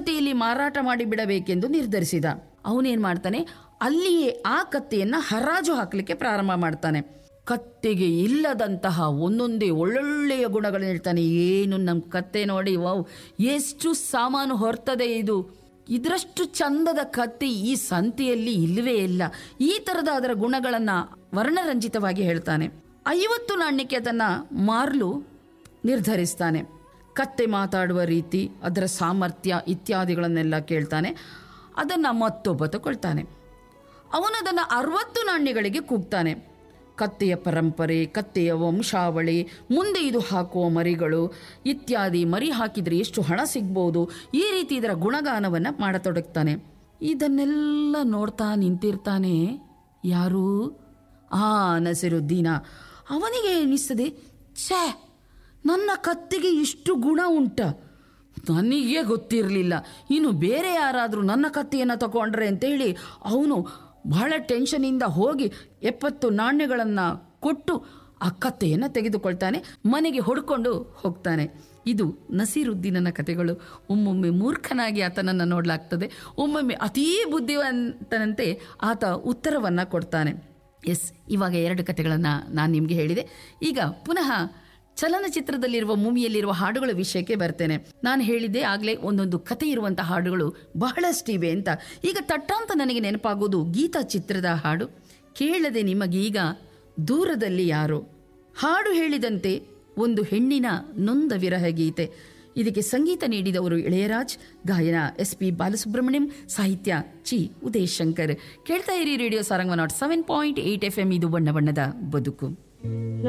ಕತ್ತಿಯಲ್ಲಿ ಮಾರಾಟ ಮಾಡಿ ಬಿಡಬೇಕೆಂದು ನಿರ್ಧರಿಸಿದ ಅವನೇನ್ ಮಾಡ್ತಾನೆ ಅಲ್ಲಿಯೇ ಆ ಕತ್ತೆಯನ್ನ ಹರಾಜು ಹಾಕಲಿಕ್ಕೆ ಪ್ರಾರಂಭ ಮಾಡ್ತಾನೆ ಕತ್ತೆಗೆ ಇಲ್ಲದಂತಹ ಒಂದೊಂದೇ ಒಳ್ಳೊಳ್ಳೆಯ ಗುಣಗಳನ್ನ ಹೇಳ್ತಾನೆ ಏನು ನಮ್ಮ ಕತ್ತೆ ನೋಡಿ ವಾವ್ ಎಷ್ಟು ಸಾಮಾನು ಹೊರ್ತದೆ ಇದು ಇದರಷ್ಟು ಚಂದದ ಕತ್ತೆ ಈ ಸಂತೆಯಲ್ಲಿ ಇಲ್ಲವೇ ಇಲ್ಲ ಈ ತರದ ಅದರ ಗುಣಗಳನ್ನ ವರ್ಣರಂಜಿತವಾಗಿ ಹೇಳ್ತಾನೆ ಐವತ್ತು ನಾಣ್ಯಕ್ಕೆ ಅದನ್ನ ಮಾರಲು ನಿರ್ಧರಿಸ್ತಾನೆ ಕತ್ತೆ ಮಾತಾಡುವ ರೀತಿ ಅದರ ಸಾಮರ್ಥ್ಯ ಇತ್ಯಾದಿಗಳನ್ನೆಲ್ಲ ಕೇಳ್ತಾನೆ ಅದನ್ನು ಮತ್ತೊಬ್ಬ ತಗೊಳ್ತಾನೆ ಅವನದನ್ನು ಅರವತ್ತು ನಾಣ್ಯಗಳಿಗೆ ಕೂಗ್ತಾನೆ ಕತ್ತೆಯ ಪರಂಪರೆ ಕತ್ತೆಯ ವಂಶಾವಳಿ ಮುಂದೆ ಇದು ಹಾಕುವ ಮರಿಗಳು ಇತ್ಯಾದಿ ಮರಿ ಹಾಕಿದರೆ ಎಷ್ಟು ಹಣ ಸಿಗ್ಬೋದು ಈ ರೀತಿ ಇದರ ಗುಣಗಾನವನ್ನು ಮಾಡತೊಡಗ್ತಾನೆ ಇದನ್ನೆಲ್ಲ ನೋಡ್ತಾ ನಿಂತಿರ್ತಾನೆ ಯಾರು ಆ ನಸಿರುದ್ದೀನ ಅವನಿಗೆ ಎನಿಸ್ತದೆ ಛೇ ನನ್ನ ಕತ್ತಿಗೆ ಇಷ್ಟು ಗುಣ ಉಂಟ ನನಗೆ ಗೊತ್ತಿರಲಿಲ್ಲ ಇನ್ನು ಬೇರೆ ಯಾರಾದರೂ ನನ್ನ ಕತ್ತಿಯನ್ನು ತಗೊಂಡ್ರೆ ಅಂತೇಳಿ ಅವನು ಬಹಳ ಟೆನ್ಷನಿಂದ ಹೋಗಿ ಎಪ್ಪತ್ತು ನಾಣ್ಯಗಳನ್ನು ಕೊಟ್ಟು ಆ ಕತ್ತೆಯನ್ನು ತೆಗೆದುಕೊಳ್ತಾನೆ ಮನೆಗೆ ಹೊಡ್ಕೊಂಡು ಹೋಗ್ತಾನೆ ಇದು ನಸೀರುದ್ದೀನನ ಕಥೆಗಳು ಒಮ್ಮೊಮ್ಮೆ ಮೂರ್ಖನಾಗಿ ಆತನನ್ನು ನೋಡಲಾಗ್ತದೆ ಒಮ್ಮೊಮ್ಮೆ ಅತೀ ಬುದ್ಧಿವಂತನಂತೆ ಆತ ಉತ್ತರವನ್ನು ಕೊಡ್ತಾನೆ ಎಸ್ ಇವಾಗ ಎರಡು ಕಥೆಗಳನ್ನು ನಾನು ನಿಮಗೆ ಹೇಳಿದೆ ಈಗ ಪುನಃ ಚಲನಚಿತ್ರದಲ್ಲಿರುವ ಮೂವಿಯಲ್ಲಿರುವ ಹಾಡುಗಳ ವಿಷಯಕ್ಕೆ ಬರ್ತೇನೆ ನಾನು ಹೇಳಿದ್ದೆ ಆಗಲೇ ಒಂದೊಂದು ಕತೆ ಇರುವಂಥ ಹಾಡುಗಳು ಬಹಳಷ್ಟಿವೆ ಅಂತ ಈಗ ತಟ್ಟಾಂತ ನನಗೆ ನೆನಪಾಗೋದು ಗೀತಾ ಚಿತ್ರದ ಹಾಡು ಕೇಳದೆ ನಿಮಗೀಗ ದೂರದಲ್ಲಿ ಯಾರೋ ಹಾಡು ಹೇಳಿದಂತೆ ಒಂದು ಹೆಣ್ಣಿನ ನೊಂದ ವಿರಹ ಗೀತೆ ಇದಕ್ಕೆ ಸಂಗೀತ ನೀಡಿದವರು ಇಳೆಯರಾಜ್ ಗಾಯನ ಎಸ್ ಪಿ ಬಾಲಸುಬ್ರಹ್ಮಣ್ಯಂ ಸಾಹಿತ್ಯ ಚಿ ಉದಯ್ ಶಂಕರ್ ಕೇಳ್ತಾ ಇರಿ radio Sarang nought seven point eight F M ಇದು ಬಣ್ಣ ಬಣ್ಣದ ಬದುಕು